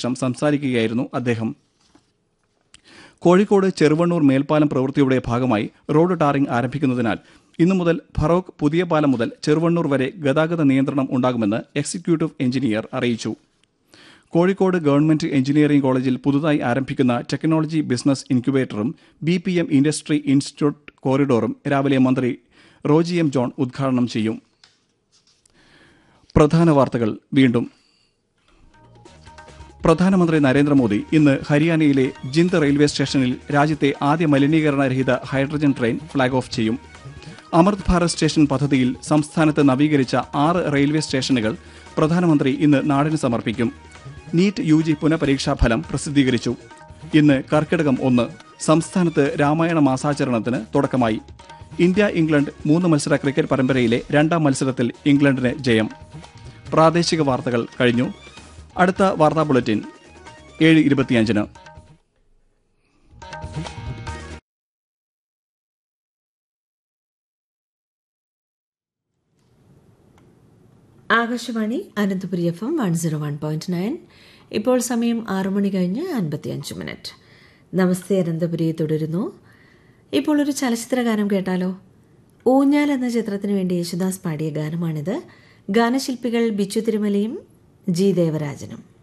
ശേഷം സംസാരിക്കുകയായിരുന്നു അദ്ദേഹം കോഴിക്കോട് ചെറുവണ്ണൂർ മേൽപ്പാലം പ്രവൃത്തിയുടെ ഭാഗമായി റോഡ് ടാറിംഗ് ആരംഭിക്കുന്നതിനാൽ ഇന്നു മുതൽ ഫറോക്ക് പുതിയ പാലം മുതൽ ചെറുവണ്ണൂർ വരെ ഗതാഗത നിയന്ത്രണം ഉണ്ടാകുമെന്ന് എക്സിക്യൂട്ടീവ് എഞ്ചിനീയർ അറിയിച്ചു കോഴിക്കോട് ഗവൺമെന്റ് എഞ്ചിനീയറിംഗ് കോളേജിൽ പുതുതായി ആരംഭിക്കുന്ന ടെക്നോളജി ബിസിനസ് ഇൻക്യുബേറ്ററും B P M industry institute കോറിഡോറും രാവിലെ മന്ത്രി റോജി എം ജോൺ ഉദ്ഘാടനം ചെയ്യും പ്രധാന വാർത്തകൾ വീണ്ടും പ്രധാനമന്ത്രി നരേന്ദ്രമോദി ഇന്ന് ഹരിയാനയിലെ ജിന്ദ് റെയിൽവേ സ്റ്റേഷനിൽ രാജ്യത്തെ ആദ്യ മലിനീകരണരഹിത ഹൈഡ്രജൻ ട്രെയിൻ ഫ്ളാഗ് ഓഫ് ചെയ്യും അമൃത് ഭാരത് സ്റ്റേഷൻ പദ്ധതിയിൽ സംസ്ഥാനത്ത് നവീകരിച്ച ആറ് റെയിൽവേ സ്റ്റേഷനുകൾ പ്രധാനമന്ത്രി ഇന്ന് നാടിന് സമർപ്പിക്കും നീറ്റ് യു ജി പുനഃപരീക്ഷാ ഫലം പ്രസിദ്ധീകരിച്ചു ഇന്ന് കർക്കിടകം ഒന്ന് സംസ്ഥാനത്ത് രാമായണ മാസാചരണത്തിന് തുടക്കമായി ഇന്ത്യ ഇംഗ്ലണ്ട് മൂന്ന് മത്സര ക്രിക്കറ്റ് പരമ്പരയിലെ രണ്ടാം മത്സരത്തിൽ ഇംഗ്ലണ്ടിന് ജയം പ്രാദേശിക വാർത്തകൾ കഴിഞ്ഞു അടുത്ത വാർത്താ ബുള്ളറ്റിൻ ഏഴ് ഇരുപത്തിയഞ്ചിന് Akashvani Ananthapuri F M one zero one point nine ഇപ്പോൾ സമയം ആറു മണി കഴിഞ്ഞ് അൻപത്തിയഞ്ച് മിനിറ്റ് നമസ്തേ അനന്തപുരി തുടരുന്നു ഇപ്പോൾ ഒരു ചലച്ചിത്ര ഗാനം കേട്ടാലോ ഊഞ്ഞാൽ എന്ന ചിത്രത്തിന് വേണ്ടി യേശുദാസ് പാടിയ ഗാനമാണിത് ഗാനശില്പികൾ ബിച്ചു തിരുമലയും ജി ദേവരാജനും